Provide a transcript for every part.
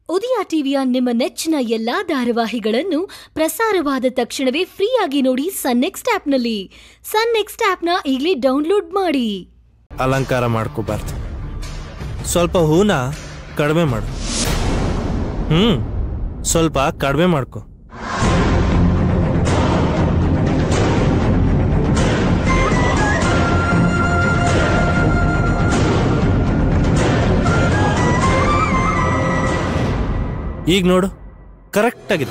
ಉದಯ ಟಿವಿಯ ನಿಮ್ಮ ನೆಚ್ಚಿನ ಎಲ್ಲಾ ಧಾರಾವಾಹಿಗಳನ್ನು ಪ್ರಸಾರವಾದ ತಕ್ಷಣವೇ ಫ್ರೀಯಾಗಿ ನೋಡಿ ಸನ್ ನೆಕ್ಸ್ಟ್ ಆಪ್ನಲ್ಲಿ ಸನ್ ನೆಕ್ಸ್ಟ್ ಆಪ್ನ ಈಗಲೇ ಡೌನ್ಲೋಡ್ ಮಾಡಿ ಅಲಂಕಾರ ಮಾಡ್ಕೋಬಾರ್ದು ಸ್ವಲ್ಪ ಹೂನ ಕಡಿಮೆ ಮಾಡು ಹ್ಞೂ ಸ್ವಲ್ಪ ಕಡಿಮೆ ಮಾಡ್ಕೊ ಈಗ ನೋಡು ಕರೆಕ್ಟ್ ಆಗಿದೆ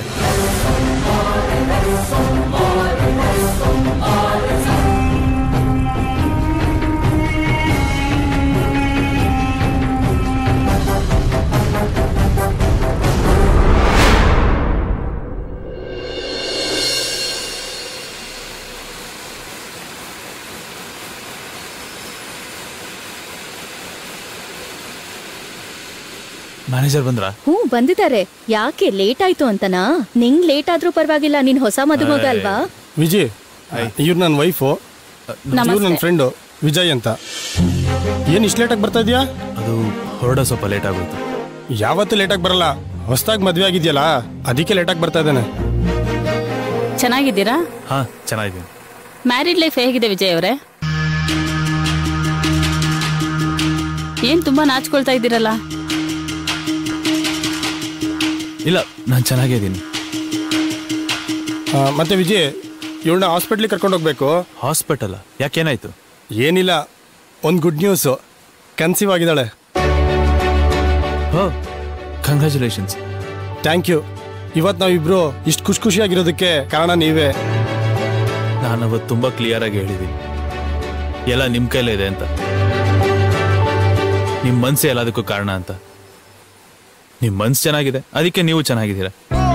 ಮ್ಯಾನೇಜರ್ ಬಂದ್ರ ಹ್ಞೂ ಬಂದಿದ್ದಾರೆ ಯಾಕೆ ಲೇಟ್ ಆಯ್ತು ಅಂತನಾ ನಿಂಗ್ ಲೇಟ್ ಆದ್ರೂ ಪರವಾಗಿಲ್ಲ ನೀನ್ ಹೊಸ ಮದುಮಗ ಅಲ್ವಾ ವಿಜಯ್ ಇವ್ರು ನನ್ನ ವೈಫು ಇವ್ರು ನನ್ನ ಫ್ರೆಂಡು ವಿಜಯ್ ಅಂತ ಏನು ಇಷ್ಟು ಲೇಟಾಗಿ ಬರ್ತಾ ಇದೆಯಾ ಅದು ಹೊರಡ ಸ್ವಲ್ಪ ಲೇಟ್ ಆಗೋಯ್ತು ಯಾವತ್ತೂ ಲೇಟಾಗಿ ಬರಲ್ಲ ಹೊಸ್ದಾಗಿ ಮದುವೆ ಆಗಿದೆಯಲ್ಲ ಅದಕ್ಕೆ ಲೇಟಾಗಿ ಬರ್ತಾ ಇದ್ದಾನೆ ಚೆನ್ನಾಗಿದ್ದೀರಾ ಹಾ ಚೆನ್ನಾಗಿದ್ದೀನಿ ಮ್ಯಾರಿಡ್ ಲೈಫ್ ಹೇಗಿದೆ ವಿಜಯ್ ಅವರೇ ಏನ್ ತುಂಬಾ ನಾಚ್ಕೊಳ್ತಾ ಇದ್ದೀರಲ್ಲ ಇಲ್ಲ ನಾನು ಚೆನ್ನಾಗಿದ್ದೀನಿ ಆ, ಮತ್ತೆ ವಿಜಯ್ ಇವಳನ್ನ ಹಾಸ್ಪಿಟ್ಲಿಗೆ ಕರ್ಕೊಂಡು ಹೋಗ್ಬೇಕು ಹಾಸ್ಪಿಟಲ್ ಯಾಕೇನಾಯ್ತು ಏನಿಲ್ಲ ಒಂದು ಗುಡ್ ನ್ಯೂಸು ಕನ್ಸೀವ್ ಆಗಿದ್ದಾಳೆ ಹೋ ಕಂಗ್ರ್ಯಾಚುಲೇಷನ್ಸ್ ಥ್ಯಾಂಕ್ ಯು ಇವತ್ತು ನಾವಿಬ್ರು ಇಷ್ಟು ಖುಷಿ ಖುಷಿಯಾಗಿರೋದಕ್ಕೆ ಕಾರಣ ನೀವೇ ನಾನು ಅವತ್ತು ತುಂಬ ಕ್ಲಿಯರ್ ಆಗಿ ಹೇಳಿದ್ದೀನಿ ಎಲ್ಲ ನಿಮ್ಮ ಕೈಲೇ ಇದೆ ಅಂತ ನಿಮ್ಮ ಮನಸ್ಸೇ ಎಲ್ಲದಕ್ಕೂ ಕಾರಣ ಅಂತ ನಿಮ್ಮ ಮನ್ಸು ಚೆನ್ನಾಗಿದೆ ಅದಕ್ಕೆ ನೀವು ಚೆನ್ನಾಗಿದ್ದೀರಾ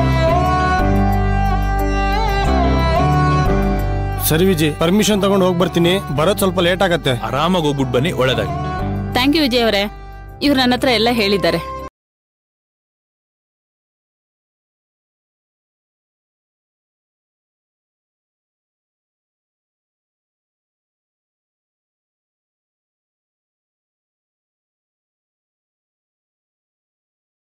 ಸರಿ ವಿಜಯ್ ಪರ್ಮಿಷನ್ ತಗೊಂಡು ಹೋಗಿ ಬರ್ತೀನಿ ಬರೋದು ಸ್ವಲ್ಪ ಲೇಟ್ ಆಗತ್ತೆ ಆರಾಮಾಗಿ ಹೋಗ್ಬಿಟ್ಟು ಬನ್ನಿ ಒಳ್ಳೇದಾಗಿ ಥ್ಯಾಂಕ್ ಯು ವಿಜಯ್ ಅವರೇ ಇವ್ರು ನನ್ನ ಹತ್ರ ಎಲ್ಲ ಹೇಳಿದ್ದಾರೆ